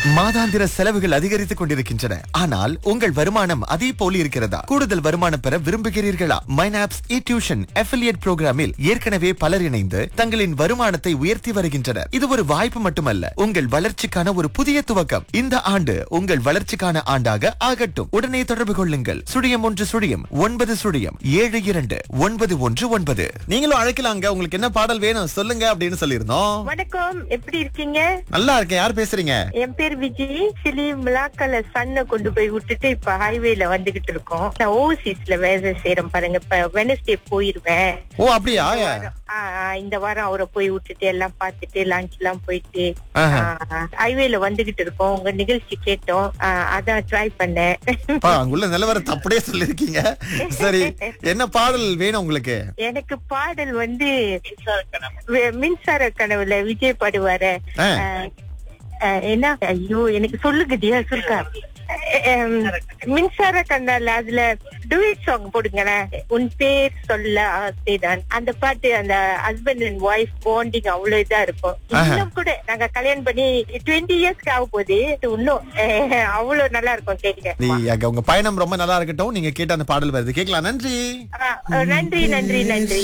மாதாந்திர செலவுகள் அதிகரித்துக் கொண்டிருக்கின்றன ஆனால் உங்கள் வருமானம் அதே போல் இருக்கிறதா கூடுதல் வருமானம் பெற விரும்புகிறீர்களா மைனாப்ஸ் இ டியூஷன் அஃபிலியேட் புரோகிராமில் ஏற்கனவே பலர் இணைந்து தங்களின் வருமானத்தை உயர்த்தி வருகின்றனர் இது ஒரு வாய்ப்பு மட்டுமல்ல உங்கள் வளர்ச்சிக்கான ஒரு புதிய துவக்கம் இந்த ஆண்டு உங்கள் வளர்ச்சிக்கான ஆண்டாக ஆகட்டும் உடனே தொடர்பு கொள்ளுங்கள் சுழியம் ஒன்று சுழியம் ஒன்பது சுழியம் ஏழு இரண்டு ஒன்பது ஒன்று ஒன்பது நீங்களும் அழைக்கலாங்க உங்களுக்கு என்ன பாடல் வேணும் சொல்லுங்க அப்படின்னு சொல்லியிருந்தோம் வணக்கம் எப்படி இருக்கீங்க நல்லா இருக்கேன் யார் பேசுறீங்க என் பேர் விஜய் சிலி மிளாக்கல சன்ன கொண்டு போய் விட்டுட்டு இப்ப ஹைவேல வந்துகிட்டு இருக்கோம் நான் ஓவர்சீஸ்ல வேலை செய்யறேன் பாருங்க இப்ப வெனஸ்டே போயிருவேன் ஓ அப்படியா ஆ, ஆ, இந்த வாரம் அவரை போய் விட்டுட்டு எல்லாம் பார்த்துட்டு லஞ்ச் எல்லாம் போயிட்டு ஆஹா. ஹைவேல வந்துகிட்டு இருக்கோம் உங்க நிகழ்ச்சி கேட்டோம் ஆ, அதான் ட்ரை பண்ணேன் அப்பா, அங்குள்ள நிலவரத்தை அப்படியே சொல்லிருக்கீங்க சரி என்ன பாடல் வேணும் உங்களுக்கு எனக்கு பாடல் வந்து வே- மின்சார கனவுல விஜய் பாடுவாரு ஆ. என்ன ஐயோ எனக்கு சொல்லுங்கடியா சொல்லுங்க அஹ், மின்சார கண்ணால அதுல டூயட் சாங் போடுங்களேன் உன் பேர் சொல்ல ஆசைதான் அந்த பாட்டு அந்த ஹஸ்பண்ட் அண்ட் ஒய்ஃப் பாண்டிங் அவ்வளவு இதா இருக்கும் ஆஹா. இன்னும் கூட நாங்க கல்யாணம் பண்ணி டுவெண்ட்டி இயர்ஸ்க்கு ஆக போகுது இன்னும் அஹ், அவ்வளவு நல்லா இருக்கும் கேட்க நீ அங்க உங்க பயணம் ரொம்ப நல்லா இருக்கட்டும் நீங்க கேட்ட அந்த பாடல் வருது கேட்கலாம் நன்றி நன்றி நன்றி நன்றி